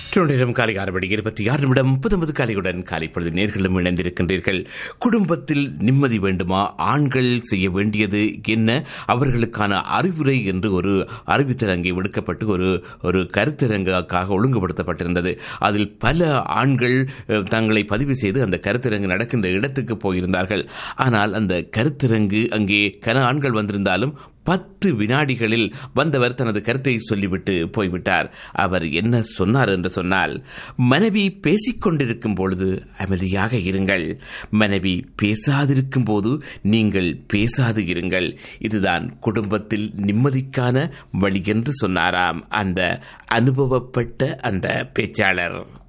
நேரம் காலை ஆறு மணி இருபத்தி ஆறு நிமிடம் புதுமது காலையுடன் காலை பொழுது நேர்களும் இணைந்திருக்கின்றீர்கள் குடும்பத்தில் நிம்மதி வேண்டுமா ஆண்கள் செய்ய வேண்டியது என்ன அவர்களுக்கான அறிவுரை என்று ஒரு அறிவித்தல் அங்கே விடுக்கப்பட்டு ஒரு ஒரு கருத்தரங்குக்காக ஒழுங்குபடுத்தப்பட்டிருந்தது அதில் பல ஆண்கள் அஹ், தங்களை பதிவு செய்து அந்த கருத்தரங்கு நடக்கின்ற இடத்துக்கு போயிருந்தார்கள் ஆனால் அந்த கருத்தரங்கு அங்கே கன ஆண்கள் வந்திருந்தாலும் பத்து வினாடிகளில் வந்தவர் தனது கருத்தை சொல்லிவிட்டு போய்விட்டார் அவர் என்ன சொன்னார் என்று சொன்னால் மனைவி பேசிக் கொண்டிருக்கும் பொழுது அமைதியாக இருங்கள் மனைவி பேசாதிருக்கும் போது நீங்கள் பேசாது இருங்கள் இதுதான் குடும்பத்தில் நிம்மதிக்கான வழி என்று சொன்னாராம் அந்த அனுபவப்பட்ட அந்த பேச்சாளர்